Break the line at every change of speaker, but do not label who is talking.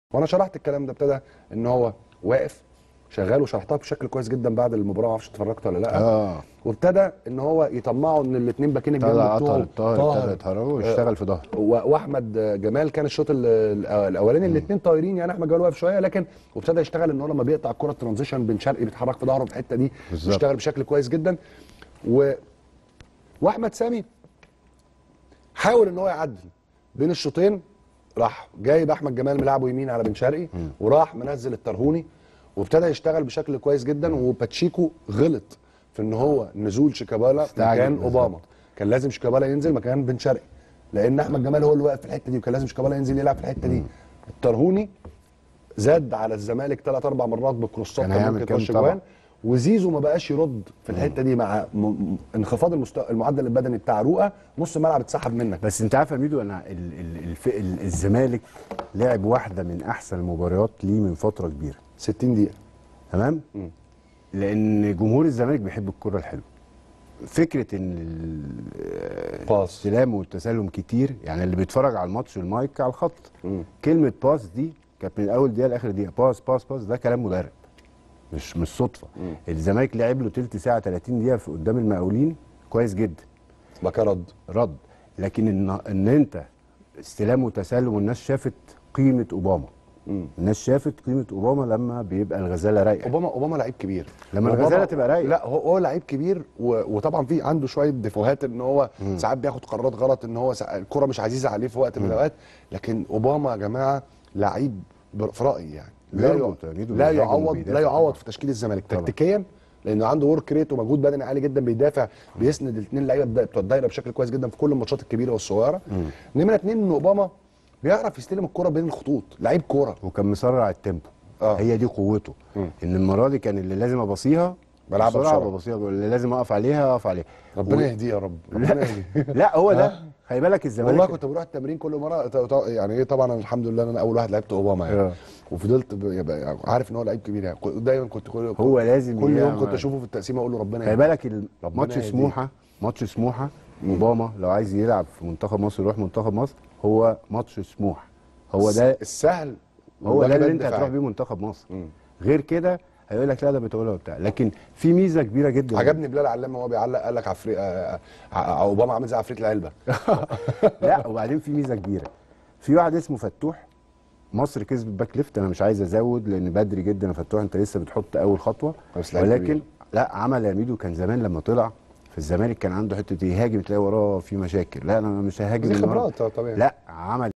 وانا شرحت الكلام ده ابتدى ان هو واقف شغال وشرحتها بشكل كويس جدا بعد المباراه ما اعرفش اتفرجت ولا لا
اه
وابتدى ان هو يطمعوا ان الاثنين باكين الجنب
طلع
بتوعه
قطر طاهر ابتدى يتهرب واشتغل في ظهره
و- واحمد جمال كان الشوط ال- ال- الاولاني الاثنين طايرين يعني احمد جمال واقف شويه لكن وابتدى يشتغل ان هو لما بيقطع الكره الترانزيشن بن شرقي بيتحرك في ظهره في الحته دي
بالظبط.
بيشتغل بشكل كويس جدا و واحمد سامي حاول ان هو يعدل بين الشوطين راح جايب احمد جمال ملعبه يمين على بن شرقي وراح منزل الترهوني وابتدى يشتغل بشكل كويس جدا وباتشيكو غلط في ان هو نزول شيكابالا
استعجل
مكان
بالظبط.
اوباما كان لازم شيكابالا ينزل مكان بن شرقي لان احمد جمال هو اللي واقف في الحته دي وكان لازم شيكابالا ينزل يلعب في الحته دي الترهوني زاد على الزمالك ثلاث اربع مرات بكروسات
كان
كان
هيعمل
ممكن
كام
يخش
طبعا.
جوان وزيزو ما بقاش يرد في الحته دي مع م- م- انخفاض المستوى المعدل البدني بتاع رؤى نص الملعب اتسحب منك
بس انت عارف يا ميدو انا ال ال الف ال الزمالك لعب واحده من احسن المباريات ليه من فتره كبيره
60 دقيقه
تمام لان جمهور الزمالك بيحب الكره الحلوه فكره ان ال-
باص.
السلام والتسلم كتير يعني اللي بيتفرج على الماتش المايك على الخط
مم.
كلمه باس دي كانت من اول دقيقه لاخر دقيقه باس باس باس ده كلام مدرب مش مش صدفه الزمالك لعب له تلت ساعه 30 دقيقه في قدام المقاولين كويس جدا
بقى رد
رد لكن ان ان انت استلام وتسلم والناس شافت قيمه اوباما الناس شافت قيمه اوباما لما بيبقى الغزاله رايقه
اوباما اوباما لعيب كبير
لما
أوباما-
الغزالة تبقى رايقة.
لا هو هو لعيب كبير و... وطبعا في عنده شويه ديفوهات ان هو ساعات بياخد قرارات غلط ان هو سا... الكره مش عزيزه عليه في وقت من الاوقات لكن اوباما يا جماعه لعيب بر- في رايي يعني لا,
بيربط
يع...
يا ميدو،
لا
بيهاجم
يعوض
وبيدافع
لا يعوض
طبعا.
في تشكيل الزمالك
طبعا.
تكتيكيا لانه عنده ورك ريت ومجهود بدني عالي جدا بيدافع بيسند الاثنين لعيبه بدا- بتوع الدايره بشكل كويس جدا في كل الماتشات الكبيره والصغيره نمره اثنين ان اوباما بيعرف يستلم الكره بين الخطوط لعيب كوره
وكان مسرع التيمبو
آه.
هي دي قوته
مم.
ان المره دي كان اللي لازم ابصيها
بلعبها
بسرعه
بسرعة.
ببصيها اللي لازم اقف عليها اقف عليها
ربنا
و-
يهديه يا رب ربنا يهديه
لا هو ده خلي بالك الزمالك
والله كنت بروح التمرين كل مره ط- ط- يعني ايه طبعا أنا الحمد لله انا اول واحد لعبت اوباما يعني
آه.
وفضلت ب- يبقى يعني عارف ان هو لعيب كبير يعني كنت- دايما كنت كل
هو لازم
كل يوم
يعمل-
كنت اشوفه في التقسيمه اقول له ربنا
خلي
يهديه.
بالك ال-
ربنا
ماتش
يهديه.
سموحه ماتش سموحه اوباما لو عايز يلعب في منتخب مصر يروح منتخب مصر هو ماتش سموحه هو ده
السهل
هو ده
والواجب
اللي انت
الدفاعي.
هتروح بيه منتخب مصر
مم.
غير كده هيقول لك لا ده بتقولها وبتاع لكن في ميزه كبيره جدا
عجبني بلال علام وهو بيعلق قال لك عفريت اوباما عامل زي عفريت العلبه
لا وبعدين في ميزه كبيره في واحد اسمه فتوح مصر كسبت باك ليفت انا مش عايز ازود لان بدري جدا يا فتوح انت لسه بتحط اول خطوه
بس لعيب
ولكن
كبير.
لا عمل يا ميدو كان زمان لما طلع في الزمالك كان عنده حته يهاجم تلاقي وراه في مشاكل لا انا مش ههاجم
دي
من ورا.
خبرات طبيعي
لا عمل